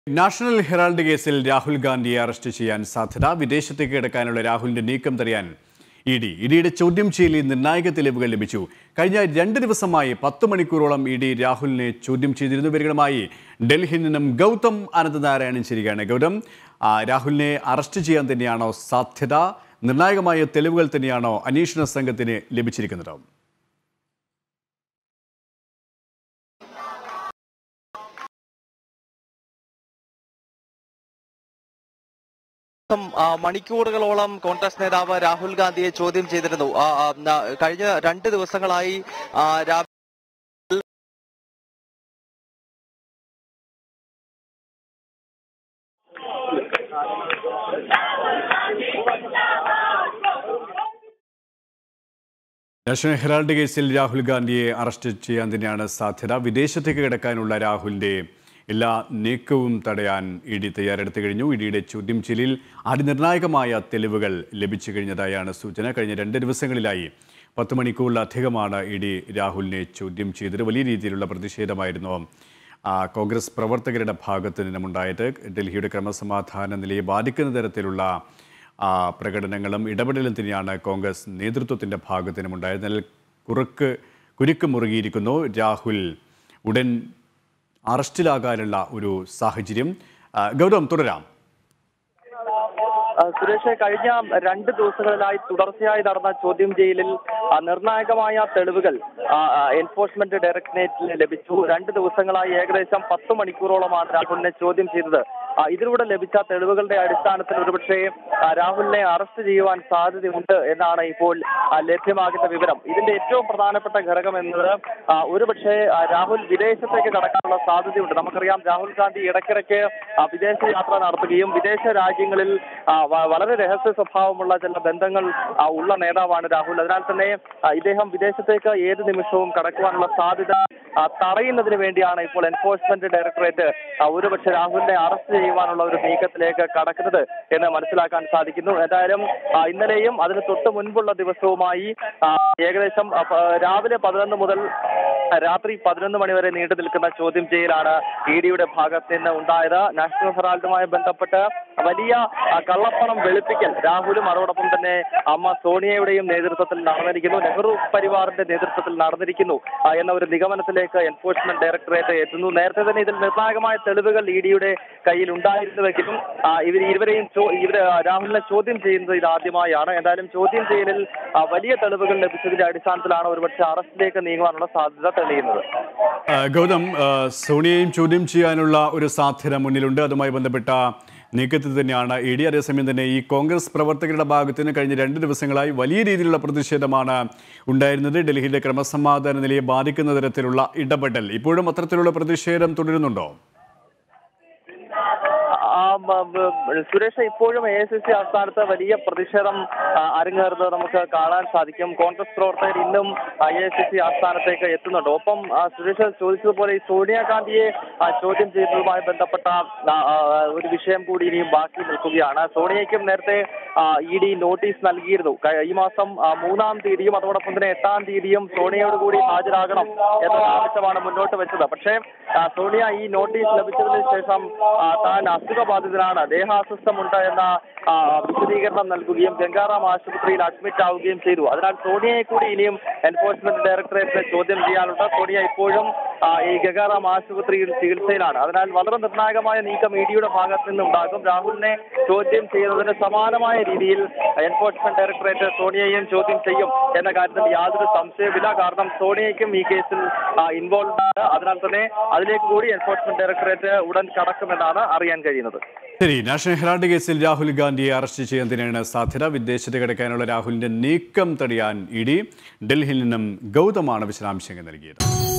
national Herald കേസിൽ രാഹുൽ ഗാന്ധിയെ arrest ചെയ്യാൻ സാധ്യത വിദേശത്തേക്ക് കിടക്കാനുള്ള രാഹുലിന്റെ നീക്കം തടയാൻ ഇ ഡി ഇഡിയുടെ ചോദ്യം ചെയ്യലിൽ നിർണായക തെളിവുകൾ ലഭിച്ചു കഴിഞ്ഞ രണ്ട് ദിവസമായി പത്ത് മണിക്കൂറോളം ഇ ഡി രാഹുലിനെ ചോദ്യം ചെയ്തിരുന്നു ഇവരുമായി ഡൽഹിയിൽ നിന്നും ഗൗതം അനന്തനാരായണൻ ശരിയാണ് ഗൗതം ആ, രാഹുലിനെ അറസ്റ്റ് ചെയ്യാൻ തന്നെയാണോ സാധ്യത നിർണായകമായ തെളിവുകൾ തന്നെയാണോ അന്വേഷണ സംഘത്തിന് ലഭിച്ചിരിക്കുന്നത് ദിവസം, ആ, മണിക്കൂറുകളോളം കോൺഗ്രസ് നേതാവ് രാഹുൽ ഗാന്ധിയെ ചോദ്യം ചെയ്തിരുന്നു ആ, ആ, ന- കഴിഞ്ഞ രണ്ട് ദിവസങ്ങളായി ആ, രാ- നാഷണൽ ഹെറാൾഡ് കേസിൽ രാഹുൽ ഗാന്ധിയെ അറസ്റ്റ് ചെയ്യാൻ തന്നെയാണ് സാധ്യത വിദേശത്തേക്ക് കിടക്കാനുള്ള രാഹുലിന്റെ എല്ലാ നീക്കവും തടയാൻ ഇ ഡി തയ്യാറെടുത്തു കഴിഞ്ഞു ഇഡിയുടെ ചോദ്യം ചെയ്യലിൽ അതിനിർണായകമായ തെളിവുകൾ ലഭിച്ചു കഴിഞ്ഞതായാണ് സൂചന കഴിഞ്ഞ രണ്ട് ദിവസങ്ങളിലായി പത്ത് മണിക്കൂറിലധികമാണ് ഇ ഡി രാഹുലിനെ ചോദ്യം ചെയ്തത് വലിയ രീതിയിലുള്ള പ്രതിഷേധമായിരുന്നു ആ, കോൺഗ്രസ് പ്രവർത്തകരുടെ ഭാഗത്ത് നിന്നുമുണ്ടായത് ഡൽഹിയുടെ ക്രമസമാധാന നിലയെ ബാധിക്കുന്ന തരത്തിലുള്ള ആ, പ്രകടനങ്ങളും ഇടപെടലും തന്നെയാണ് കോൺഗ്രസ് നേതൃത്വത്തിൻ്റെ ഭാഗത്തു നിന്നുമുണ്ടായത് എന്നാൽ കുറുക്ക് കുരുക്ക് മുറുകിയിരിക്കുന്നു രാഹുൽ ഉടൻ അറസ്റ്റിലാകാനുള്ള ഒരു സാഹചര്യം ആ, ഗൗതം തുടരാം ആ, സുരേഷ് കഴിഞ്ഞ രണ്ട് ദിവസങ്ങളിലായി തുടർച്ചയായി നടന്ന ചോദ്യം ചെയ്യലിൽ ആ, നിർണായകമായ തെളിവുകൾ ആ, ആ, എൻഫോഴ്സ്മെന്റ് ഡയറക്ടറേറ്റിന് ലഭിച്ചു രണ്ട് ദിവസങ്ങളായി ഏകദേശം പത്ത് മണിക്കൂറോളമാണ് രാഹുലിനെ ചോദ്യം ചെയ്തത് ആ, ഇതിലൂടെ ലഭിച്ച തെളിവുകളുടെ അടിസ്ഥാനത്തിൽ ഒരുപക്ഷെ ആ, രാഹുലിനെ അറസ്റ്റ് ചെയ്യുവാൻ സാധ്യതയുണ്ട് എന്നാണ് ഇപ്പോൾ ആ, ലഭ്യമാകുന്ന വിവരം ഇതിന്റെ ഏറ്റവും പ്രധാനപ്പെട്ട ഘടകം എന്നത് ആ, ഒരുപക്ഷെ ആ, രാഹുൽ വിദേശത്തേക്ക് കടക്കാനുള്ള സാധ്യതയുണ്ട് നമുക്കറിയാം രാഹുൽ ഗാന്ധി ഇടയ്ക്കിടയ്ക്ക് ആ, വിദേശ യാത്ര നടത്തുകയും വിദേശ രാജ്യങ്ങളിൽ ആ, വ- വളരെ രഹസ്യ സ്വഭാവമുള്ള ചില ബന്ധങ്ങൾ ആ, ഉള്ള നേതാവാണ് രാഹുൽ അതിനാൽ തന്നെ ആ, ഇദ്ദേഹം വിദേശത്തേക്ക് ഏത് നിമിഷവും കടക്കുവാനുള്ള സാധ്യത ആ, തടയുന്നതിന് വേണ്ടിയാണ് ഇപ്പോൾ എൻഫോഴ്സ്മെന്റ് ഡയറക്ടറേറ്റ് ആ, ഒരുപക്ഷെ രാഹുലിനെ അറസ്റ്റ് ചെയ്യുവാനുള്ള ഒരു നീക്കത്തിലേക്ക് കടക്കുന്നത് എന്ന് മനസ്സിലാക്കാൻ സാധിക്കുന്നു ഏതായാലും ആ, ഇന്നലെയും അതിന് തൊട്ട് മുൻപുള്ള ദിവസവുമായി ആ, ഏകദേശം ആ, പ- രാവിലെ പതിനൊന്ന് മുതൽ രാത്രി പതിനൊന്ന് മണി വരെ നീണ്ടു നിൽക്കുന്ന ചോദ്യം ചെയ്യലാണ് ഇ ഡിയുടെ ഭാഗത്ത് നിന്ന് ഉണ്ടായത് നാഷണൽ ഹെറാൾഡുമായി ബന്ധപ്പെട്ട് വലിയ ആ, കള്ളപ്പണം വെളുപ്പിക്കൽ രാഹുലും അതോടൊപ്പം തന്നെ അമ്മ സോണിയയുടെയും നേതൃത്വത്തിൽ നടന്നിരിക്കുന്നു നെഹ്റു പരിവാറിന്റെ നേതൃത്വത്തിൽ നടന്നിരിക്കുന്നു ആ, എന്ന ഒരു നിഗമനത്തിലേക്ക് എൻഫോഴ്സ്മെന്റ് ഡയറക്ടറേറ്റ് എത്തുന്നു നേരത്തെ തന്നെ ഇതിൽ നിർണായകമായ തെളിവുകൾ ഇ ഡിയുടെ കയ്യിൽ ഉണ്ടായിരുന്നുവെങ്കിലും ആ, ഇവർ ഇരുവരെയും ചോ- ഇവര് രാഹുലിനെ ചോദ്യം ചെയ്യുന്നത് ഇതാദ്യമായാണ് എന്തായാലും ചോദ്യം ചെയ്യലിൽ ആ, വലിയ തെളിവുകൾ ലഭിച്ചതിന്റെ അടിസ്ഥാനത്തിലാണ് ഒരുപക്ഷെ അറസ്റ്റിലേക്ക് നീങ്ങുവാനുള്ള സാധ്യത തെളിയുന്നത് ആ, ഗൗതം ആ, സോണിയയും ചോദ്യം ചെയ്യാനുള്ള ഒരു സാധ്യത മുന്നിലുണ്ട് അതുമായി ബന്ധപ്പെട്ട നീക്കത്തിൽ തന്നെയാണ് ഇ ഡി അതേസമയം തന്നെ ഈ കോൺഗ്രസ് പ്രവർത്തകരുടെ ഭാഗത്ത് നിന്ന് കഴിഞ്ഞ രണ്ട് ദിവസങ്ങളായി വലിയ രീതിയിലുള്ള പ്രതിഷേധമാണ് ഉണ്ടായിരുന്നത് ഡൽഹിയിലെ ക്രമസമാധാന നിലയെ ബാധിക്കുന്ന തരത്തിലുള്ള ഇടപെടൽ ഇപ്പോഴും അത്തരത്തിലുള്ള പ്രതിഷേധം തുടരുന്നുണ്ടോ ആ, മ, മ, സുരേഷ് ഇപ്പോഴും എ എസ് സി ആസ്ഥാനത്ത് വലിയ പ്രതിഷേധം ആ, അരങ്ങേറുന്നത് നമുക്ക് കാണാൻ സാധിക്കും കോൺഗ്രസ് പ്രവർത്തകർ ഇന്നും എ എസ് സി ആസ്ഥാനത്തേക്ക് എത്തുന്നുണ്ട് ഒപ്പം ആ, സുരേഷ് ചോദിച്ചതുപോലെ ഈ സോണിയാഗാന്ധിയെ ആ, ചോദ്യം ചെയ്തതുമായി ബന്ധപ്പെട്ട ആ, ആ, ഒരു വിഷയം കൂടി ഇനിയും ബാക്കി നിൽക്കുകയാണ് സോണിയയ്ക്കും നേരത്തെ ഇ ഡി നോട്ടീസ് നൽകിയിരുന്നു ക- ഈ മാസം ആ, മൂന്നാം തീയതിയും അതോടൊപ്പം തന്നെ എട്ടാം തീയതിയും സോണിയയോട് കൂടി ഹാജരാകണം എന്നൊരു ആവശ്യമാണ് മുന്നോട്ട് വെച്ചത് പക്ഷേ ആ, സോണിയ ഈ നോട്ടീസ് ലഭിച്ചതിന് ശേഷം ആ, താൻ അസുഖബാധിതനാണ് ദേഹാസ്വസ്ഥമുണ്ട് എന്ന ആ, വിശദീകരണം നൽകുകയും ഗംഗാറാം ആശുപത്രിയിൽ അഡ്മിറ്റ് ആവുകയും ചെയ്തു അതിനാൽ സോണിയയെ കൂടി ഇനിയും എൻഫോഴ്സ്മെന്റ് ഡയറക്ടറേറ്റിനെ ചോദ്യം ചെയ്യാനുണ്ട് സോണിയ ഇപ്പോഴും ആ, ഈ ഗംഗാറാം ആശുപത്രിയിൽ ചികിത്സയിലാണ് അതിനാൽ വളരെ നിർണായകമായ നീക്കം ഇ ഡിയുടെ ഭാഗത്ത് നിന്നുണ്ടാകും രാഹുലിനെ ചോദ്യം ചെയ്യുന്നതിന് സമാനമായ രീതിയിൽ എൻഫോഴ്സ്മെന്റ് ഡയറക്ടറേറ്റ് സോണിയയെയും ചോദ്യം ചെയ്യും എന്ന കാര്യത്തിൽ യാതൊരു സംശയമില്ല കാരണം സോണിയയ്ക്കും ഈ കേസിൽ ഇൻവോൾവ് ആണ് അതിനാൽ തന്നെ അതിലേക്ക് കൂടി എൻഫോഴ്സ്മെന്റ് ഡയറക്ടറേറ്റ് ഉടൻ കടക്കുമെന്നാണ് അറിയാൻ കഴിയുന്നത് ശരി നാഷണൽ ഹെറാൾഡ് കേസിൽ രാഹുൽ ഗാന്ധിയെ അറസ്റ്റ് ചെയ്യാൻ തന്നെയാണ് സാധ്യത വിദേശത്ത് കിടക്കാനുള്ള രാഹുലിന്റെ നീക്കം തടയാൻ ഇ ഡി ഡൽഹിയിൽ നിന്നും ഗൗതമാണ് വിശദാംശങ്ങൾ നൽകിയത്